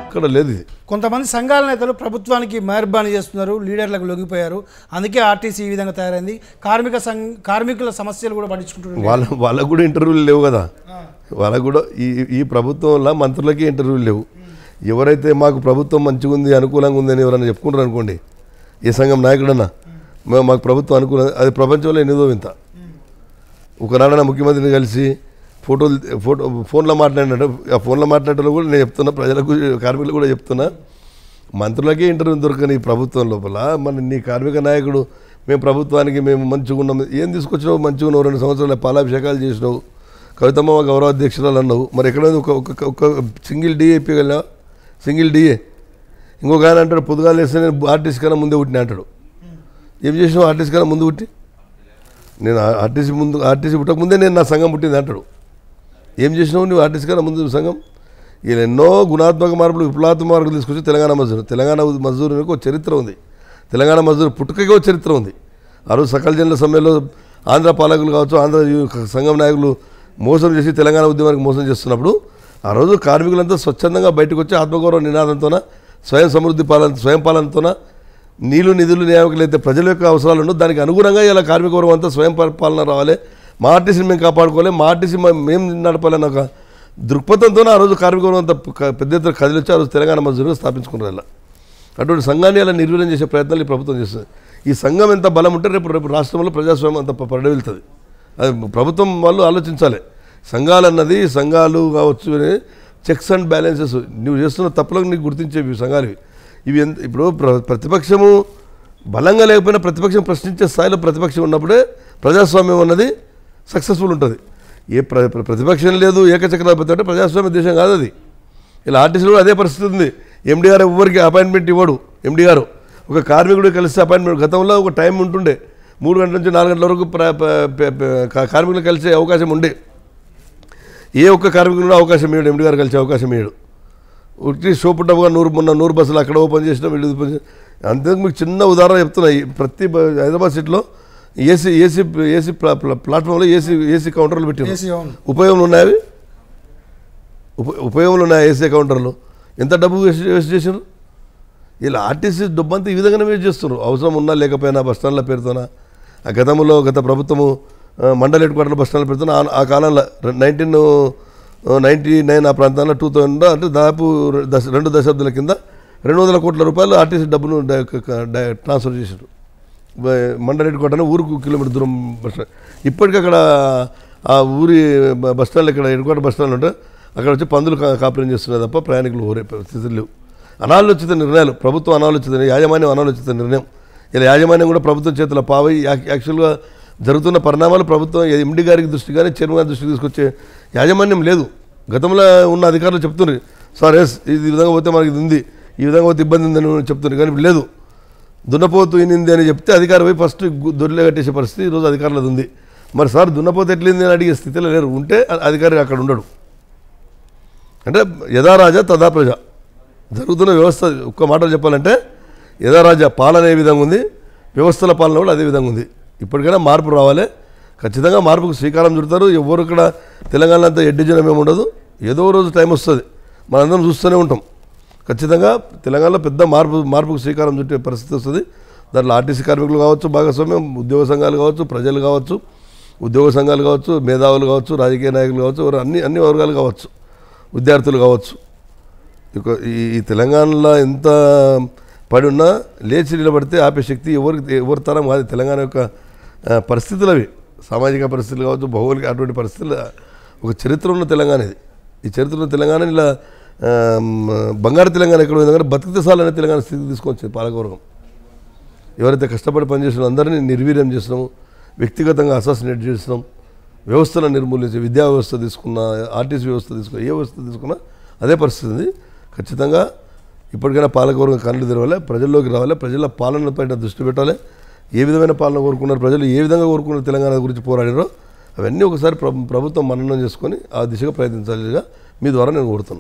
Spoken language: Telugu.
ఎక్కడ లేదు ఇది కొంతమంది సంఘాల నేతలు ప్రభుత్వానికి మెహర్బానీ చేస్తున్నారు లీడర్లకు లొంగిపోయారు అందుకే ఆర్టీసీ ఈ విధంగా తయారైంది కార్మిక సంఘ కార్మికుల సమస్యలు కూడా పట్టించుకుంటున్నారు వాళ్ళ వాళ్ళకు కూడా ఇంటర్వ్యూలు లేవు కదా వాళ్ళకు కూడా ఈ ఈ ప్రభుత్వంలో మంత్రులకి ఇంటర్వ్యూలు లేవు ఎవరైతే మాకు ప్రభుత్వం మంచిగా ఉంది అనుకూలంగా ఉందని ఎవరైనా చెప్పుకుంటారు అనుకోండి ఏ సంఘం నాయకుడన్నా మేము మాకు ప్రభుత్వం అనుకూలం అది ప్రపంచంలో ఎనిమిదో వింత ఒకనాడన ముఖ్యమంత్రిని కలిసి ఫోటోలు ఫోటో ఫోన్లో మాట్లాడినట్టు ఆ ఫోన్లో మాట్లాడటంలో కూడా నేను చెప్తున్నా ప్రజలకు కార్మికులు కూడా చెప్తున్నా మంత్రులకే ఇంటర్వ్యూ దొరకని ఈ ప్రభుత్వం లోపల మన నీ కార్మిక నాయకుడు మేము ప్రభుత్వానికి మేము మంచిగా ఉన్నాం ఏం తీసుకొచ్చినావు మంచిగా ఉన్నావు రెండు సంవత్సరాల పాలాభిషేకాలు చేసినావు కవితమ్మ మా గౌరవ అధ్యక్షురాలు అన్నావు మరి ఎక్కడ ఒక ఒక ఒక సింగిల్ డిఏ ఇప్పగలవా సింగిల్ డిఏ ఇంకొక ఆయన అంటాడు పొద్దుగాలు వేస్తే నేను ఆర్టీసీ కన్నా ముందే పుట్టిన అంటాడు ఏం చేసినావు ఆర్టీసీ కన్నా ముందు పుట్టి నేను ఆ- ఆర్టీసీ ముందు ఆర్టీసీ పుట్టక ముందే నేను నా సంఘం పుట్టింది అంటాడు ఏం చేసినావు నువ్వు ఆర్టీసీ కన్నా ముందు సంఘం వీళ్ళు ఎన్నో గుణాత్మక మార్పులు విప్లవాత్మక మార్పులు తీసుకొచ్చి తెలంగాణ మజదూరు తెలంగాణ మజదూరునికి ఒక చరిత్ర ఉంది తెలంగాణ మజదూరు పుట్టుకకి ఒక చరిత్ర ఉంది ఆ రోజు సకల జనుల సమ్మెలో ఆంధ్ర పాలకులు కావచ్చు ఆంధ్ర యు- సంఘం నాయకులు మోసం చేసి తెలంగాణ ఉద్యమానికి మోసం చేస్తున్నప్పుడు ఆ రోజు కార్మికులంతా స్వచ్ఛందంగా బయటకు వచ్చి ఆత్మగౌరవ నినాదంతోన స్వయం సమృద్ధి పాలన స్వయం పాలనతోన నీళ్లు నిధులు నియామకులు అయితే ప్రజల యొక్క అవసరాలు ఉండవు దానికి అనుగుణంగా ఇలా కార్మిక వర్గం అంతా స్వయం పరిపాలన రావాలి మా ఆర్టీసీని మేము కాపాడుకోవాలి మా ఆర్టీసీ మ- మేము నడపాలని ఒక దృక్పథంతో ఆ రోజు కార్మిక వర్గం అంతా క- పెద్ద ఎత్తున కదిలిచ్చి ఆ రోజు తెలంగాణ మజదూరుగా స్థాపించుకున్నారు ఇలా అటువంటి సంఘాన్ని అలా నిర్వీర్యం చేసే ప్రయత్నాలు ఈ ప్రభుత్వం చేస్తుంది ఈ సంఘం ఎంత బలం ఉంటే రేపు రేపు రాష్ట్రంలో ప్రజాస్వామ్యం అంత పరిడవిలుతుంది అది ప్రభుత్వం వాళ్ళు ఆలోచించాలి సంఘాలు అన్నది సంఘాలు కావచ్చు అని చెక్స్ అండ్ బ్యాలెన్సెస్ నువ్వు చేస్తున్న తప్పులకు నీకు గుర్తించేవి ఈ సంఘాలు ఇవి. ఇవి ఎంత ఇప్పుడు ప్ర- ప్రతిపక్షము బలంగా లేకపోయినా ప్రతిపక్షం ప్రశ్నించే స్థాయిలో ప్రతిపక్షం ఉన్నప్పుడే ప్రజాస్వామ్యం అన్నది సక్సెస్ఫుల్ ఉంటుంది ఏ ప్ర ప్ర- ప్రతిపక్షం లేదు ఏకచక్రాధిపతి అంటే ప్రజాస్వామ్య దేశం కాదు అది ఇలా ఆర్టీసీలో కూడా అదే పరిస్థితి ఉంది ఎండీ గారు ఎవరికి అపాయింట్మెంట్ ఇవ్వడు ఎండీ గారు ఒక కార్మికుడు కలిసి అపాయింట్మెంట్ గతంలో ఒక టైం ఉంటుండే మూడు గంటల నుంచి నాలుగు గంటల వరకు ప్ర- ప- ప- ప- కా- కార్మికులు కలిసే అవకాశం ఉండే ఏ ఒక్క కార్మికుడు అవకాశం ఇవ్వడు ఎండి గారు కలిసే అవకాశం ఇవ్వడు ఉట్టి సోపుటప్పుగా నూరు మొన్న నూరు బస్సులు అక్కడ ఓపెన్ చేసినాం వీళ్ళు ఓపెన్ చేసినాం. అంతకు మీకు చిన్న ఉదాహరణ చెప్తున్నా ఈ ప్రతి బ- హైదరాబాద్ సిటీలో ఏసీ ఏసీ ఏసీ ప్లా- ప్లా- ప్లాట్ఫామ్లో ఏసీ ఏసీ కౌంటర్లు పెట్టారు ఏసీ అవును ఉపయోగంలో ఉన్నాయి అవి ఉప ఉపయోగంలో ఉన్నాయి ఏసీ కౌంటర్లు ఎంత డబ్బు వేస్ట్ వేస్ట్ చేశారు ఇలా ఆర్టీసీ డబ్బు అంతా ఈ విధంగానే వేస్ట్ చేస్తున్నారు అవసరం ఉన్నా లేకపోయినా బస్ స్టాండ్ల పేరుతోన ఆ గతంలో గత ప్రభుత్వము ఆ, మండల హెడ్ క్వార్టర్ల బస్ స్టాండ్ల పేరుతోన ఆ- ఆ కాలంలో నైన్టీన్ నైంటీ నైన్ ఆ ప్రాంతాల్లో టూ థౌజండ్ అంటే దాదాపు రె- దశ రెండు దశాబ్దాల కింద రెండు వందల కోట్ల రూపాయలు ఆర్టీసీ డబ్బును డ- క- క- డ- ట్రాన్స్ఫర్ చేశారు బ- మండల హెడ్ క్వార్టర్ ఊరుకు కిలోమీటర్ దూరం బస్ స్టాండ్ ఇప్పటికీ అక్కడ ఆ ఊరి బ- బస్ స్టాండ్ ఇక్కడ హెడ్ క్వార్టర్ బస్ స్టాండ్ ఉంటే అక్కడ వచ్చి పందులు కా- కాపురం చేస్తున్నారు తప్ప ప్రయాణికులు ఊరే పరిస్థితులు లేవు అనాలోచిత నిర్ణయాలు ప్రభుత్వం అనాలోచిత యాజమాన్యం అనాలోచిత నిర్ణయం ఇలా యాజమాన్యం కూడా ప్రభుత్వం చేతుల పావై యా- యాక్చువల్గా జరుగుతున్న పరిణామాలు ప్రభుత్వం ఎండి గారికి దృష్టి కానీ చైర్మన్ గారి దృష్టికి తీసుకొచ్చే యాజమాన్యం లేదు గతంలో ఉన్న అధికారులు చెప్తున్నారు సార్ ఎస్ ఇది ఈ విధంగా పోతే మనకి ఇది ఉంది ఈ విధంగా పోతే ఇబ్బంది ఉందని చెప్తున్నారు కానీ ఇప్పుడు లేదు దున్నపోతు ఇనింది అని చెప్తే అధికారం పోయి ఫస్ట్ గు- దొరిలే కట్టేసే పరిస్థితి ఈరోజు అధికారులది ఉంది మరి సార్ దున్నపోతు ఎట్లింది అని అడిగే స్థితిలో లేరు ఉంటే అ- అధికారి అక్కడ ఉండడు అంటే యథా రాజా తదా ప్రజ జరుగుతున్న వ్యవస్థ ఒక్క మాటలు చెప్పాలంటే యథా రాజా పాలన ఏ విధంగా ఉంది వ్యవస్థల పాలన కూడా అదే విధంగా ఉంది ఇప్పటికైనా మార్పు రావాలి ఖచ్చితంగా మార్పుకు శ్రీకారం చుడతారు ఎవరు ఇక్కడ తెలంగాణ అంతా ఎడ్డి జనం ఏమి ఉండదు ఏదో ఓ రోజు టైం వస్తుంది మనందరం చూస్తూనే ఉంటాం ఖచ్చితంగా తెలంగాణలో పెద్ద మార్పు మార్పుకు శ్రీకారం చుట్టే పరిస్థితి వస్తుంది దాంట్లో ఆర్టీసీ కార్మికులు కావచ్చు భాగస్వామ్యం ఉద్యోగ సంఘాలు కావచ్చు ప్రజలు కావచ్చు ఉద్యోగ సంఘాలు కావచ్చు మేధావులు కావచ్చు రాజకీయ నాయకులు కావచ్చు ఎవరు అన్ని అన్ని వర్గాలు కావచ్చు విద్యార్థులు కావచ్చు ఇక ఈ ఈ తెలంగాణలో ఎంత పడి ఉన్నా లేచి నిలబడితే ఆపే శక్తి ఎవరికి ఎవరి తరం కాదు తెలంగాణ యొక్క ఆ, పరిస్థితులు అవి సామాజిక పరిస్థితులు కావచ్చు భౌగోళిక అటువంటి పరిస్థితులు ఒక చరిత్ర ఉన్న తెలంగాణ ఇది ఈ చరిత్ర ఉన్న తెలంగాణ ఇలా ఆ, మ్, బంగారు తెలంగాణ ఎక్కడ ఉంది కానీ బతికితే సాలనే తెలంగాణ స్థితి తీసుకొచ్చింది పాలకవర్గం ఎవరైతే కష్టపడి పనిచేసిన అందరినీ నిర్వీర్యం చేసినాము వ్యక్తిగతంగా అసాసినేట్ చేసినాం వ్యవస్థలను నిర్మూలించి విద్యా వ్యవస్థ తీసుకున్నా ఆర్టీసీ వ్యవస్థ తీసుకున్నా ఏ వ్యవస్థ తీసుకున్నా అదే పరిస్థితి ఉంది ఖచ్చితంగా ఇప్పటికైనా పాలకవర్గం కళ్ళు తెరవాలి ప్రజల్లోకి రావాలి ప్రజల పాలనపైన దృష్టి పెట్టాలి ఏ విధమైన పాలన కోరుకున్నారు ప్రజలు ఏ విధంగా కోరుకున్నారు తెలంగాణ గురించి పోరాడారో అవన్నీ ఒకసారి ప్ర- ప్రభుత్వం మననం చేసుకొని ఆ దిశగా ప్రయత్నించాలిగా మీ ద్వారా నేను కోరుతున్నాను